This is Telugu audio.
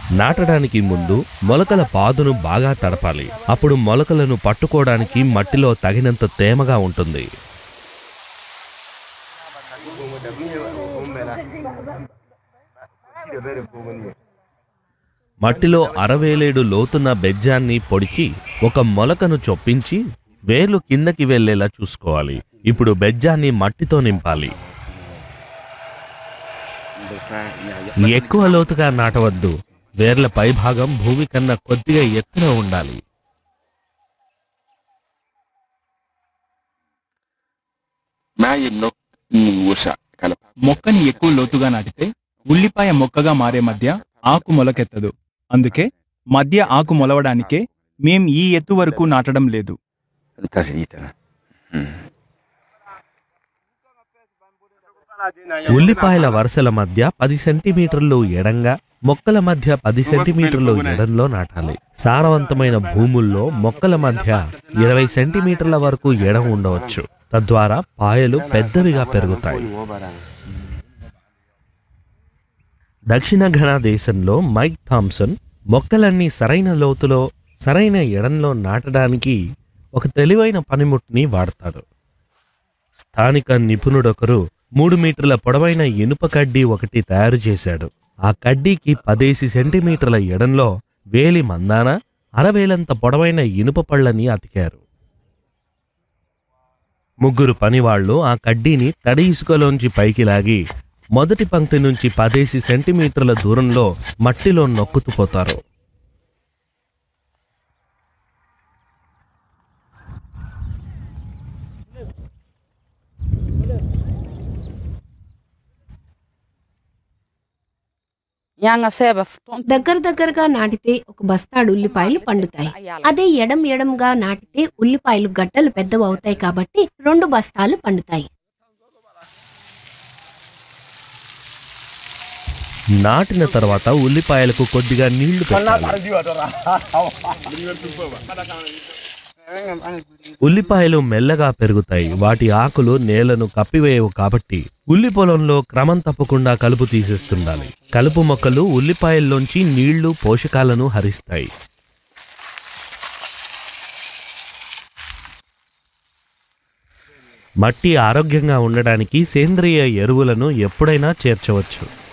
నాటడానికి ముందు మొలకల పాదును బాగా తడపాలి అప్పుడు మొలకలను పట్టుకోవడానికి మట్టిలో తగినంత తేమగా ఉంటుంది మట్టిలో అరవేలేడు లోతున్న బెజ్జాన్ని పొడిచి ఒక మొలకను చొప్పించి వేర్లు కిందకి వెళ్ళేలా చూసుకోవాలి ఇప్పుడు బెజ్జాన్ని మట్టితో నింపాలి ఎక్కువ లోతుగా నాటవద్దు వేర్ల పైభాగం భూమి కన్నా కొద్దిగా ఎత్తున ఉండాలి Maayi nok ni wusha kalapa. మొక్కని ఎక్కువ లోతుగా నాటితే ఉల్లిపాయ మొక్కగా మారే మధ్య ఆకు మొలకెత్తదు అందుకే మధ్య ఆకు మొలవడానికే మేం ఈ ఎత్తు వరకు నాటడం లేదు Kasi ita. Hmm. ఉల్లిపాయల వరుసల మధ్య పది సెంటీమీటర్లు ఎడంగా మొక్కల మధ్య పది సెంటీమీటర్లు ఎడంలో నాటాలి సారవంతమైన భూముల్లో మొక్కల మధ్య ఇరవై సెంటీమీటర్ల వరకు ఎడం ఉండవచ్చు తద్వారా పాయలు పెద్దవిగా పెరుగుతాయి దక్షిణ ఘనా దేశంలో మైక్ థామ్సన్ మొక్కలన్నీ సరైన లోతులో సరైన ఎడంలో నాటడానికి ఒక తెలివైన పనిముట్టుని వాడతాడు స్థానిక నిపుణుడొకరు మూడు మీటర్ల పొడవైన ఇనుప కడ్డీ ఒకటి తయారు చేశాడు ఆ కడ్డీకి పదేసి సెంటీమీటర్ల ఎడంలో వేలి మందాన అరవేలంత పొడవైన ఇనుప పళ్ళని అతికారు ముగ్గురు పనివాళ్లు ఆ కడ్డీని తడి ఇసుకలోంచి పైకి లాగి మొదటి పంక్తి నుంచి పదేసి సెంటీమీటర్ల దూరంలో మట్టిలో నొక్కుతూ పోతారు Nyanga seba futon. దగ్గర దగ్గరగా నాటితే ఒక బస్తాడు ఉల్లిపాయలు పండుతాయి అదే ఎడం ఎడంగా నాటితే ఉల్లిపాయలు గడ్డలు పెద్దవవుతాయి కాబట్టి రెండు బస్తాలు పండుతాయి నాటిన తర్వాత ఉల్లిపాయలకు కొద్దిగా నీళ్లు పెట్టాలి ఉల్లిపాయలు మెల్లగా పెరుగుతాయి వాటి ఆకులు నేలను కప్పివేయవు కాబట్టి ఉల్లి పొలంలో క్రమం తప్పకుండా కలుపు తీసేస్తుండాలి కలుపు మొక్కలు ఉల్లిపాయల్లోంచి నీళ్లు పోషకాలను హరిస్తాయి మట్టి ఆరోగ్యంగా ఉండడానికి సేంద్రియ ఎరువులను ఎప్పుడైనా చేర్చవచ్చు